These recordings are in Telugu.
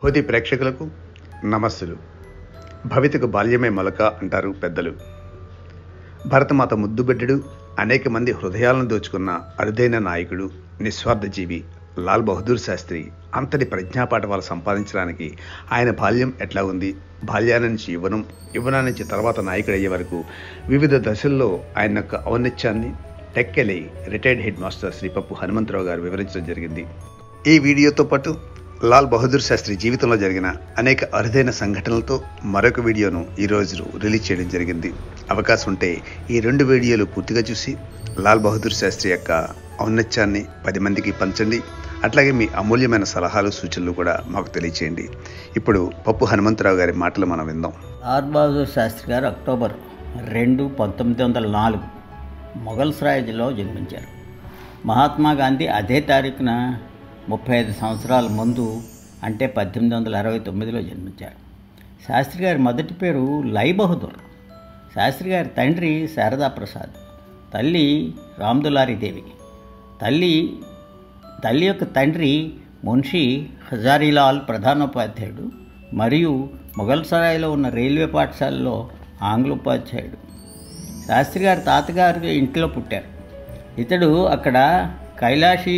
హోదీ ప్రేక్షకులకు నమస్సులు భవితకు బాల్యమే మొలక అంటారు పెద్దలు భరతమాత ముద్దుబిడ్డడు అనేక మంది హృదయాలను దోచుకున్న అరుదైన నాయకుడు నిస్వార్థ జీవి లాల్ బహదూర్ శాస్త్రి అంతటి ప్రజ్ఞాపాఠవాలు సంపాదించడానికి ఆయన బాల్యం ఎట్లా ఉంది బాల్యాల నుంచి యువనం యువనా నుంచి తర్వాత నాయకుడు అయ్యే వరకు వివిధ దశల్లో ఆయన యొక్క ఔన్నత్యాన్ని Tekkali retired head master Shri Pappu Hanumantharao గారు వివరించడం జరిగింది ఈ వీడియోతో పాటు లాల్ బహదూర్ శాస్త్రి జీవితంలో జరిగిన అనేక అరుదైన సంఘటనలతో మరొక వీడియోను ఈరోజు రిలీజ్ చేయడం జరిగింది అవకాశం ఉంటే ఈ రెండు వీడియోలు పూర్తిగా చూసి లాల్ బహదూర్ శాస్త్రి యొక్క ఔన్నత్యాన్ని పది మందికి పంచండి అట్లాగే మీ అమూల్యమైన సలహాలు సూచనలు కూడా మాకు తెలియచేయండి ఇప్పుడు పప్పు హనుమంతరావు గారి మాటలు మనం విందాం లాల్ బహదూర్ శాస్త్రి గారు అక్టోబర్ రెండు పంతొమ్మిది వందల నాలుగు మొఘల్ సరాయిలో జన్మించారు మహాత్మా గాంధీ అదే తారీఖున ముప్పై ఐదు సంవత్సరాల ముందు అంటే పద్దెనిమిది వందల అరవై తొమ్మిదిలో జన్మించారు శాస్త్రి గారి మొదటి పేరు లై బహదూర్ శాస్త్రి గారి తండ్రి శారదా ప్రసాద్ తల్లి రామ్దులారి దేవి తల్లి తల్లి యొక్క తండ్రి మున్షి హజారీలాల్ ప్రధానోపాధ్యాయుడు మరియు మొఘల్ సరాయిలో ఉన్న రైల్వే పాఠశాలలో ఆంగ్ల ఉపాధ్యాయుడు శాస్త్రి గారి తాతగారి ఇంట్లో పుట్టారు ఇతడు అక్కడ కైలాషి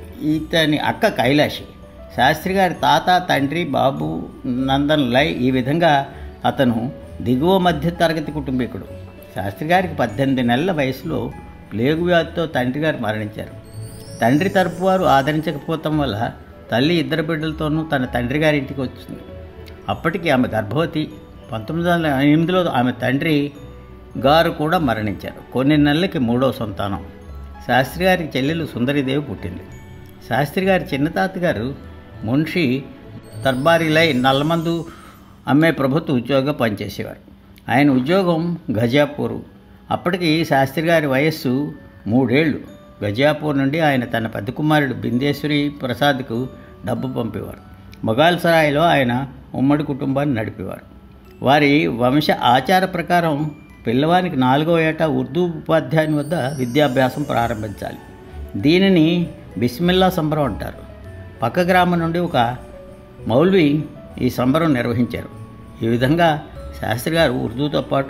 ఇతని అక్క కైలాషి శాస్త్రి గారి తాత తండ్రి బాబు నందన్ లై ఈ విధంగా అతను దిగువ మధ్య తరగతి కుటుంబీకుడు శాస్త్రి గారికి పద్దెనిమిది నెలల వయసులో ప్లేగు వ్యాధితో తండ్రి గారు మరణించారు తండ్రి తరపు వారు ఆదరించకపోవటం వల్ల తల్లి ఇద్దరు బిడ్డలతోనూ తన తండ్రి గారి ఇంటికి వచ్చింది అప్పటికి ఆమె గర్భవతి పంతొమ్మిది వందల ఎనిమిదిలో ఆమె తండ్రి గారు కూడా మరణించారు కొన్ని నెలలకి మూడో సంతానం శాస్త్రి గారి చెల్లెలు సుందరిదేవి పుట్టింది శాస్త్రి గారి చిన్న తాతగారు మున్షి దర్బారీలై నల్లమందు అమ్మే ప్రభుత్వ ఉద్యోగం పనిచేసేవారు ఆయన ఉద్యోగం గజాపూరు అప్పటికి శాస్త్రి గారి వయస్సు మూడేళ్లు గజాపూర్ నుండి ఆయన తన పెద్ద కుమారుడు బిందేశ్వరి ప్రసాద్కు డబ్బు పంపేవారు మొఘాల్ సరాయిలో ఆయన ఉమ్మడి కుటుంబాన్ని నడిపేవారు వారి వంశ ఆచార ప్రకారం పిల్లవానికి నాలుగో ఏట ఉర్దూ ఉపాధ్యాయుని వద్ద విద్యాభ్యాసం ప్రారంభించాలి దీనిని బిస్మిల్లా సంబరం అంటారు పక్క గ్రామం నుండి ఒక మౌల్వి ఈ సంబరం నిర్వహించారు ఈ విధంగా శాస్త్రి గారు ఉర్దూతో పాటు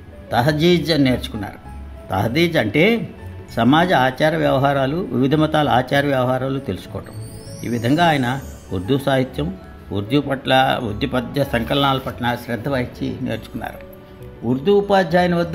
తహజీజ్ అని నేర్చుకున్నారు తహజీజ్ అంటే సమాజ ఆచార వ్యవహారాలు వివిధ మతాల ఆచార వ్యవహారాలు తెలుసుకోవటం ఈ విధంగా ఆయన ఉర్దూ సాహిత్యం ఉర్దూ పట్ల ఉర్దూ పద్య సంకలనాల పట్ల శ్రద్ధ వహించి నేర్చుకున్నారు ఉర్దూ ఉపాధ్యాయుని వద్ద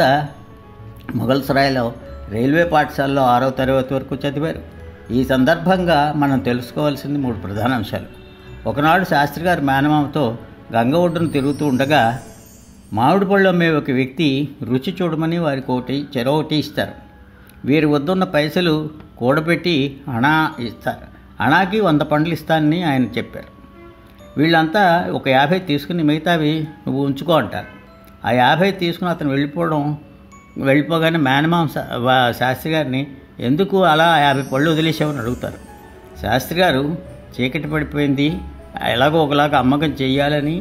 మొఘల్ సరాయిలో రైల్వే పాఠశాలలో ఆరో తరగతి వరకు చదివారు ఈ సందర్భంగా మనం తెలుసుకోవాల్సింది మూడు ప్రధాన అంశాలు ఒకనాడు శాస్త్రి గారి మేనమామతో గంగ ఒడ్డును తిరుగుతూ ఉండగా మామిడి పళ్ళు అమ్మే ఒక వ్యక్తి రుచి చూడమని వారికి ఒకటి చెరొకటి ఇస్తారు వీరి వద్దున్న పైసలు కూడబెట్టి అణా ఇస్తారు అణాకి వంద పండ్లు ఇస్తానని ఆయన చెప్పారు వీళ్ళంతా ఒక యాభై తీసుకుని మిగతావి నువ్వు ఉంచుకో అంటారు ఆ యాభై తీసుకుని అతను వెళ్ళిపోవడం వెళ్ళిపోగానే మేనమామ శాస్త్రి గారిని ఎందుకు అలా యాభై పళ్ళు వదిలేసామని అడుగుతారు శాస్త్రి గారు చీకటి పడిపోయింది ఎలాగో ఒకలాగా అమ్మకం చెయ్యాలని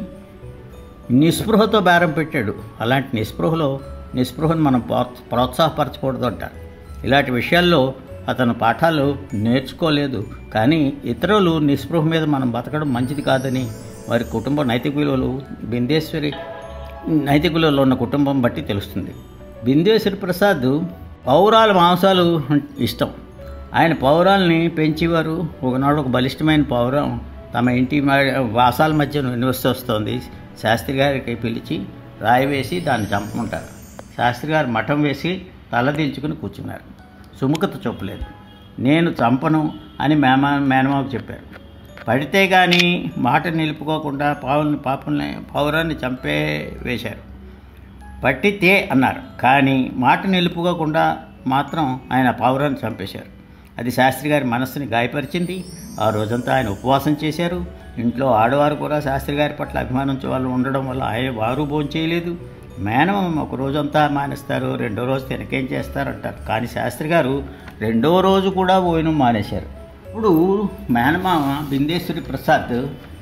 నిస్పృహతో బేరం పెట్టాడు అలాంటి నిస్పృహలో నిస్పృహను మనం ప్రోత్సాహపరచకూడదు అంటారు ఇలాంటి విషయాల్లో అతను పాఠాలు నేర్చుకోలేదు కానీ ఇతరులు నిస్పృహ మీద మనం బతకడం మంచిది కాదని వారి కుటుంబ నైతిక విలువలు బిందేశ్వరి నైతిక విలువలో ఉన్న కుటుంబం బట్టి తెలుస్తుంది బిందేశ్వరి ప్రసాద్ పౌరాల మాంసాలు ఇష్టం ఆయన పౌరాల్ని పెంచేవారు ఒకనాడు ఒక బలిష్టమైన పౌరం తమ ఇంటి వాసాల మధ్య నివసిస్తోంది శాస్త్రి గారికి పిలిచి రాయి వేసి దాన్ని చంపమంటారు శాస్త్రి గారు మఠం వేసి తలదించుకుని కూర్చున్నారు సుముఖత చూపలేదు నేను చంపను అని మేమా మేనమాకు చెప్పారు పడితే కానీ మాట నిలుపుకోకుండా పావుల్ని పాపుల్ని పౌరాన్ని చంపే వేశారు పట్టితే అన్నారు కానీ మాట నిలుపుకోకుండా మాత్రం ఆయన పౌరాన్ని చంపేశారు అది శాస్త్రి గారి మనస్సుని గాయపరిచింది ఆ రోజంతా ఆయన ఉపవాసం చేశారు ఇంట్లో ఆడవారు కూడా శాస్త్రి గారి పట్ల అభిమానం వాళ్ళు ఉండడం వల్ల ఆయన వారు భోజనం చేయలేదు మేనమం ఒక రోజంతా మానేస్తారు రెండో రోజు తినకేం చేస్తారంటారు కానీ శాస్త్రి గారు రెండో రోజు కూడా భోజనం మానేశారు ఇప్పుడు మేనమామ బిందేశ్వరి ప్రసాద్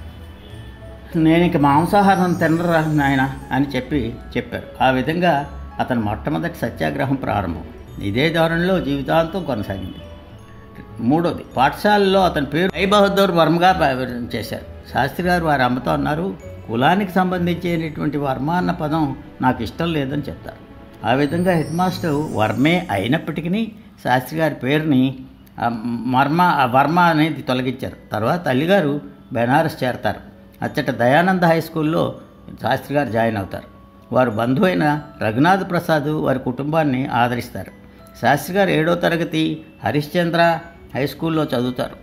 నేను ఇక మాంసాహారం తినరా నాయన అని చెప్పి చెప్పారు ఆ విధంగా అతను మొట్టమొదటి సత్యాగ్రహం ప్రారంభం ఇదే ధోరణిలో జీవితాంతం కొనసాగింది మూడోది పాఠశాలలో అతని పేరు ఐ బహదూర్ వర్మగా చేశారు శాస్త్రి గారు వారి అమ్మతో అన్నారు కులానికి సంబంధించినటువంటి వర్మ అన్న పదం నాకు ఇష్టం లేదని చెప్తారు ఆ విధంగా హెడ్ మాస్టర్ వర్మే అయినప్పటికీ శాస్త్రి గారి పేరుని ఆ మర్మ ఆ వర్మ అనేది తొలగించారు తర్వాత తల్లిగారు బెనారస్ చేరతారు అచ్చట దయానంద హై స్కూల్లో శాస్త్రి గారు జాయిన్ అవుతారు వారు బంధువు అయిన రఘునాథ్ ప్రసాద్ వారి కుటుంబాన్ని ఆదరిస్తారు శాస్త్రి గారు ఏడో తరగతి హరిశ్చంద్ర హై స్కూల్లో చదువుతారు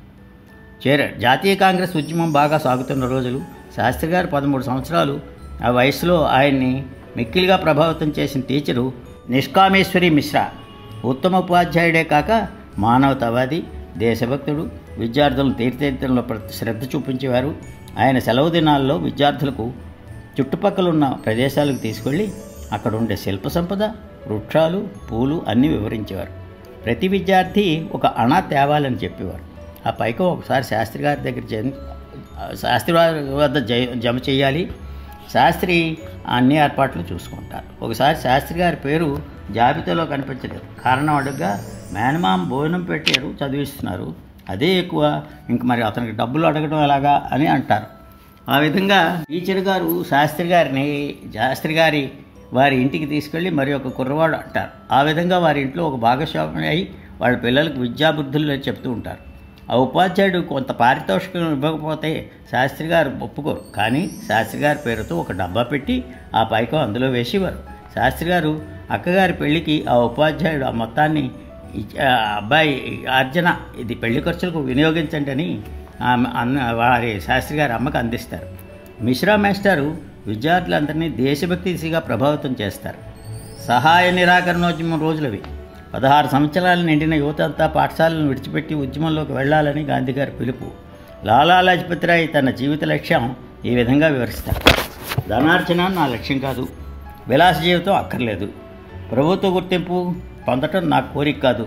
చేరాడు జాతీయ కాంగ్రెస్ ఉద్యమం బాగా సాగుతున్న రోజులు శాస్త్రి గారు పదమూడు సంవత్సరాలు ఆ వయసులో ఆయన్ని మిక్కిలిగా ప్రభావితం చేసిన టీచరు నిష్కామేశ్వరి మిశ్రా ఉత్తమ ఉపాధ్యాయుడే కాక మానవతావాది దేశభక్తుడు విద్యార్థులను తీర్థయాత్రలో ప్రతి శ్రద్ధ చూపించేవారు ఆయన సెలవు దినాల్లో విద్యార్థులకు చుట్టుపక్కల ఉన్న ప్రదేశాలకు తీసుకెళ్ళి అక్కడ ఉండే శిల్ప సంపద వృక్షాలు పూలు అన్నీ వివరించేవారు ప్రతి విద్యార్థి ఒక అణ తేవాలని చెప్పేవారు ఆ పైకి ఒకసారి శాస్త్రి గారి దగ్గర జన్ శాస్త్రి వారి వద్ద జ- జమ చేయాలి శాస్త్రి అన్ని ఏర్పాట్లు చూసుకుంటారు ఒకసారి శాస్త్రి గారి పేరు జాబితాలో కనిపించలేదు కారణం అడుగ్గా మేనమామ భోజనం పెట్టారు చదివిస్తున్నారు అదే ఎక్కువ ఇంక మరి అతనికి డబ్బులు అడగడం ఎలాగా అని అంటారు ఆ విధంగా టీచర్ గారు శాస్త్రి గారిని శాస్త్రి గారి వారి ఇంటికి తీసుకెళ్ళి మరి ఒక కుర్రవాడు అంటారు ఆ విధంగా వారి ఇంట్లో ఒక భాగస్వామి అయి వాళ్ళ పిల్లలకు విద్యాబుద్ధులు చెప్తూ ఉంటారు ఆ ఉపాధ్యాయుడు కొంత పారితోషికం ఇవ్వకపోతే శాస్త్రి గారు ఒప్పుకోరు కానీ శాస్త్రి గారి పేరుతో ఒక డబ్బా పెట్టి ఆ పైకం అందులో వేసేవారు శాస్త్రి గారు అక్కగారి పెళ్లికి ఆ ఉపాధ్యాయుడు ఆ మొత్తాన్ని ఇచ్- ఆ అబ్బాయి అర్జన ఇది పెళ్లి ఖర్చులకు వినియోగించండి అని ఆమె అన్న వారి శాస్త్రి గారి అమ్మకు అందిస్తారు మిశ్రా మాస్టారు విద్యార్థులందరినీ దేశభక్తి దిశగా ప్రభావితం చేస్తారు సహాయ నిరాకరణోద్యమం రోజులవి పదహారు సంవత్సరాలు నిండిన యువత అంతా పాఠశాలను విడిచిపెట్టి ఉద్యమంలోకి వెళ్ళాలని గాంధీ గారి పిలుపు లాలా లజపతి రాయ్ తన జీవిత లక్ష్యం ఈ విధంగా వివరిస్తారు ధనార్జన నా లక్ష్యం కాదు విలాస జీవితం అక్కర్లేదు ప్రభుత్వ గుర్తింపు పొందటం నా కోరిక కాదు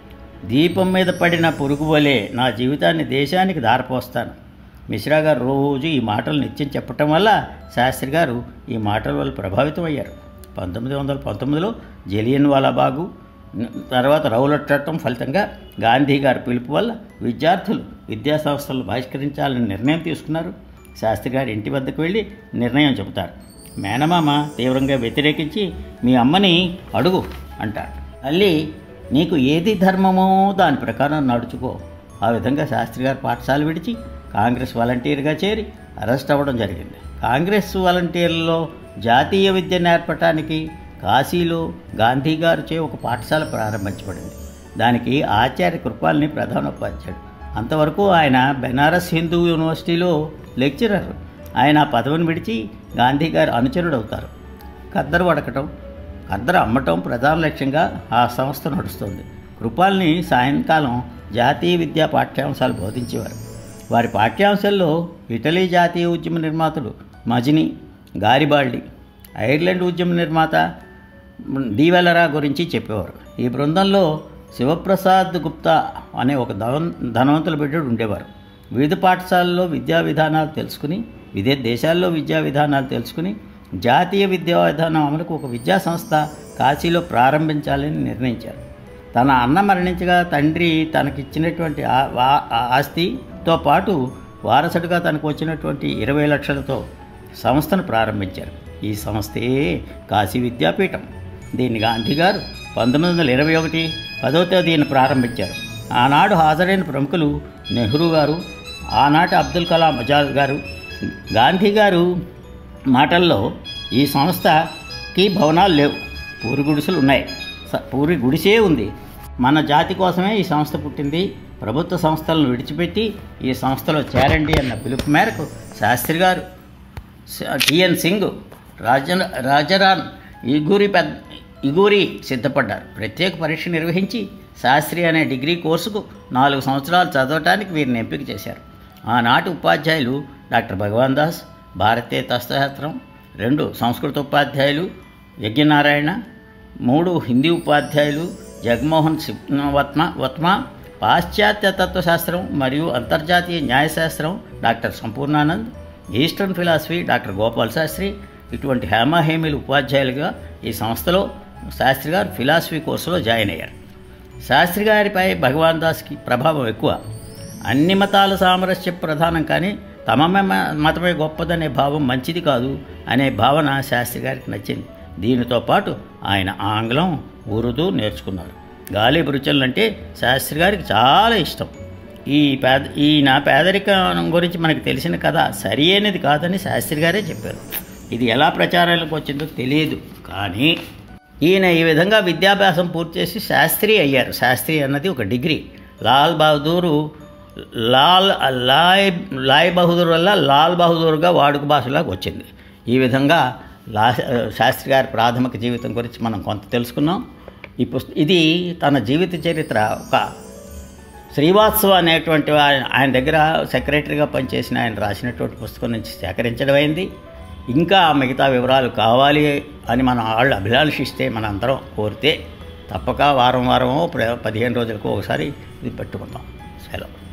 దీపం మీద పడిన పురుగు వలె నా జీవితాన్ని దేశానికి దారపోస్తాను మిశ్రా గారు రోజు ఈ మాటలు నిత్యం చెప్పటం వల్ల శాస్త్రి గారు ఈ మాటల వల్ల ప్రభావితం అయ్యారు పంతొమ్మిది వందల పంతొమ్మిదిలో జలియన్ వాలాబాగు తర్వాత రౌలట్ చట్టం ఫలితంగా గాంధీ గారి పిలుపు వల్ల విద్యార్థులు విద్యా సంస్థలు బహిష్కరించాలని నిర్ణయం తీసుకున్నారు శాస్త్రి గారి ఇంటి వద్దకు వెళ్ళి నిర్ణయం చెబుతారు మేనమామ తీవ్రంగా వ్యతిరేకించి మీ అమ్మని అడుగు అంటాడు తల్లి నీకు ఏది ధర్మమో దాని ప్రకారం నడుచుకో ఆ విధంగా శాస్త్రి గారు పాఠశాల విడిచి కాంగ్రెస్ వాలంటీర్గా చేరి అరెస్ట్ అవ్వడం జరిగింది కాంగ్రెస్ వాలంటీర్లలో జాతీయ విద్య నేర్పటానికి కాశీలో గాంధీ గారిచే ఒక పాఠశాల ప్రారంభించబడింది దానికి ఆచార్య కృపాల్ని ప్రధానోపాధ్యాయుడు అంతవరకు ఆయన బెనారస్ హిందూ యూనివర్సిటీలో లెక్చరర్ ఆయన ఆ పదవిని విడిచి గాంధీ గారు అనుచరుడు అవుతారు ఖద్దరు వడకటం ఖద్దరు అమ్మటం ప్రధాన లక్ష్యంగా ఆ సంస్థ నడుస్తుంది కృపాల్ని సాయంకాలం జాతీయ విద్యా పాఠ్యాంశాలు బోధించేవారు వారి పాఠ్యాంశాల్లో ఇటలీ జాతీయ ఉద్యమ నిర్మాతలు మజిని గారిబాల్డి ఐర్లాండ్ ఉద్యమ నిర్మాత డీవెలరా గురించి చెప్పేవారు ఈ బృందంలో శివప్రసాద్ గుప్తా అనే ఒక ధన ధనవంతుల బిడ్డడు ఉండేవారు వివిధ పాఠశాలల్లో విద్యా విధానాలు తెలుసుకుని విదే దేశాల్లో విద్యా విధానాలు తెలుసుకుని జాతీయ విద్యా విధానం అమలుకు ఒక విద్యా సంస్థ కాశీలో ప్రారంభించాలని నిర్ణయించారు తన అన్న మరణించగా తండ్రి తనకిచ్చినటువంటి ఆ- వా- ఆ ఆస్తితో పాటు వారసుడిగా తనకు వచ్చినటువంటి ఇరవై లక్షలతో సంస్థను ప్రారంభించారు ఈ సంస్థే కాశీ విద్యాపీఠం దీన్ని గాంధీ గారు పంతొమ్మిది వందల ఇరవై ఒకటి పదవ తేదీన ప్రారంభించారు ఆనాడు హాజరైన ప్రముఖులు నెహ్రూ గారు ఆనాటి అబ్దుల్ కలాం ఆజాద్ గారు గాంధీ గారు మాటల్లో ఈ సంస్థకి భవనాలు లేవు పూరి గుడిసెలు ఉన్నాయి స- పూరి గుడిసే ఉంది మన జాతి కోసమే ఈ సంస్థ పుట్టింది ప్రభుత్వ సంస్థలను విడిచిపెట్టి ఈ సంస్థలో చేరండి అన్న పిలుపు మేరకు శాస్త్రి గారు స- టిఎన్ సింగ్ రాజన్ రాజరాన్ ఇగూరి పెద్ద ఇగూరి సిద్ధపడ్డారు ప్రత్యేక పరీక్ష నిర్వహించి శాస్త్రి అనే డిగ్రీ కోర్సుకు నాలుగు సంవత్సరాలు చదవటానికి వీరిని ఎంపిక చేశారు ఆనాటి ఉపాధ్యాయులు డాక్టర్ భగవాన్ దాస్ భారతీయ తత్వశాస్త్రం రెండు సంస్కృత ఉపాధ్యాయులు యజ్ఞనారాయణ మూడు హిందీ ఉపాధ్యాయులు జగన్మోహన్ సి- వత్మ వత్మ పాశ్చాత్య తత్వశాస్త్రం మరియు అంతర్జాతీయ న్యాయశాస్త్రం doctor Sampurnanand eastern philosophy doctor Gopal Shastri ఇటువంటి హేమహేమిలు ఉపాధ్యాయులుగా ఈ సంస్థలో శాస్త్రి గారు ఫిలాసఫీ కోర్సులో జాయిన్ అయ్యారు శాస్త్రి గారిపై భగవాన్ దాస్కి ప్రభావం ఎక్కువ అన్ని మతాల సామరస్య ప్రధానం కానీ తమ మ- మతమే గొప్పదనే భావం మంచిది కాదు అనే భావన శాస్త్రి గారికి నచ్చింది దీనితో పాటు ఆయన ఆంగ్లం ఉర్దూ నేర్చుకున్నారు గాలిబ్ రుచులు అంటే శాస్త్రి గారికి చాలా ఇష్టం ఈ పేద ఈయన పేదరికం గురించి మనకు తెలిసిన కథ సరి అయినది కాదని శాస్త్రి గారే చెప్పారు ఇది ఎలా ప్రచారాలకు వచ్చిందో తెలియదు కానీ ఈయన ఈ విధంగా విద్యాభ్యాసం పూర్తి చేసి శాస్త్రి అయ్యారు శాస్త్రి అన్నది ఒక డిగ్రీ లాల్ బహదూరు లాల్ లాయ్ లాయ్ బహదూర్ వల్ల లాల్ బహదూర్గా వాడుక భాషలాగా వచ్చింది ఈ విధంగా లా శాస్త్రి గారి ప్రాథమిక జీవితం గురించి మనం కొంత తెలుసుకున్నాం ఈ పుస్త ఇది తన జీవిత చరిత్ర ఒక శ్రీవాత్సవ అనేటువంటి ఆయన ఆయన దగ్గర సెక్రటరీగా పనిచేసిన ఆయన రాసినటువంటి పుస్తకం నుంచి సేకరించడం అయింది ఇంకా మిగతా వివరాలు కావాలి అని మన వాళ్ళు అభిలాషిస్తే మన అందరం కోరితే తప్పక వారం వారమో ప్ర- పదిహేను రోజులకు ఒకసారి ఇది పెట్టుకుందాం సెలవు